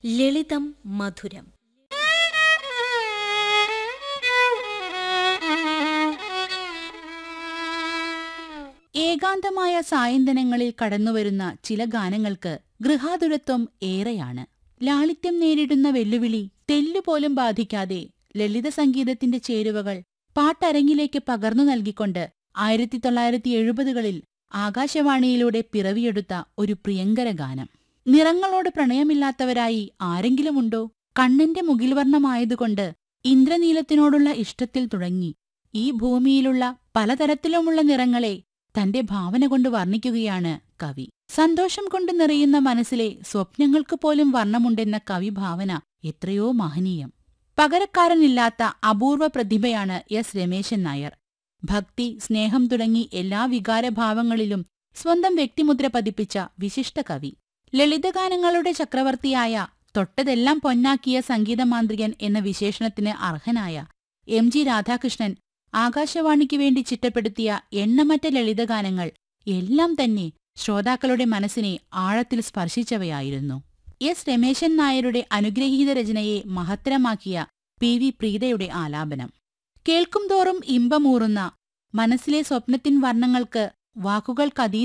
ലളിതം മധുരം ഏകാന്തമായ സായന്തനങ്ങളിൽ കടന്നുവരുന്ന ചില ഗാനങ്ങൾക്ക് ഗൃഹാതുരത്വം ഏറെയാണ് ലാളിത്യം നേരിടുന്ന വെല്ലുവിളി തെല്ലുപോലും ബാധിക്കാതെ ലളിത സംഗീതത്തിന്റെ ചേരുവകൾ പാട്ടരങ്ങിലേക്ക് പകർന്നു നൽകിക്കൊണ്ട് ആയിരത്തി തൊള്ളായിരത്തി എഴുപതുകളിൽ ആകാശവാണിയിലൂടെ പിറവിയെടുത്ത ഒരു പ്രിയങ്കര ഗാനം നിറങ്ങളോട് പ്രണയമില്ലാത്തവരായി ആരെങ്കിലുമുണ്ടോ കണ്ണന്റെ മുകിൽവർണ്ണമായതുകൊണ്ട് ഇന്ദ്രനീലത്തിനോടുള്ള ഇഷ്ടത്തിൽ തുടങ്ങി ഈ ഭൂമിയിലുള്ള പലതരത്തിലുമുള്ള നിറങ്ങളെ തന്റെ ഭാവന കൊണ്ട് വർണ്ണിക്കുകയാണ് കവി സന്തോഷം കൊണ്ട് നിറയുന്ന മനസ്സിലെ സ്വപ്നങ്ങൾക്ക് പോലും വർണ്ണമുണ്ടെന്ന കവി ഭാവന എത്രയോ മഹനീയം പകരക്കാരനില്ലാത്ത അപൂർവ പ്രതിഭയാണ് എസ് രമേശൻ നായർ ഭക്തി സ്നേഹം തുടങ്ങി എല്ലാ വികാരഭാവങ്ങളിലും സ്വന്തം വ്യക്തിമുദ്ര പതിപ്പിച്ച വിശിഷ്ട കവി ലളിതഗാനങ്ങളുടെ ചക്രവർത്തിയായ തൊട്ടതെല്ലാം പൊന്നാക്കിയ സംഗീതമാന്ത്രികൻ എന്ന വിശേഷണത്തിന് അർഹനായ എം ജി രാധാകൃഷ്ണൻ ആകാശവാണിക്ക് വേണ്ടി ചിട്ടപ്പെടുത്തിയ എണ്ണമറ്റ ലളിതഗാനങ്ങൾ എല്ലാം തന്നെ ശ്രോതാക്കളുടെ മനസ്സിനെ ആഴത്തിൽ സ്പർശിച്ചവയായിരുന്നു എസ് രമേശൻ നായരുടെ അനുഗ്രഹീത രചനയെ മഹത്തരമാക്കിയ പി വി പ്രീതയുടെ ആലാപനം കേൾക്കുംതോറും ഇമ്പമൂറുന്ന മനസ്സിലെ സ്വപ്നത്തിൻ വർണ്ണങ്ങൾക്ക് വാക്കുകൾക്കതീ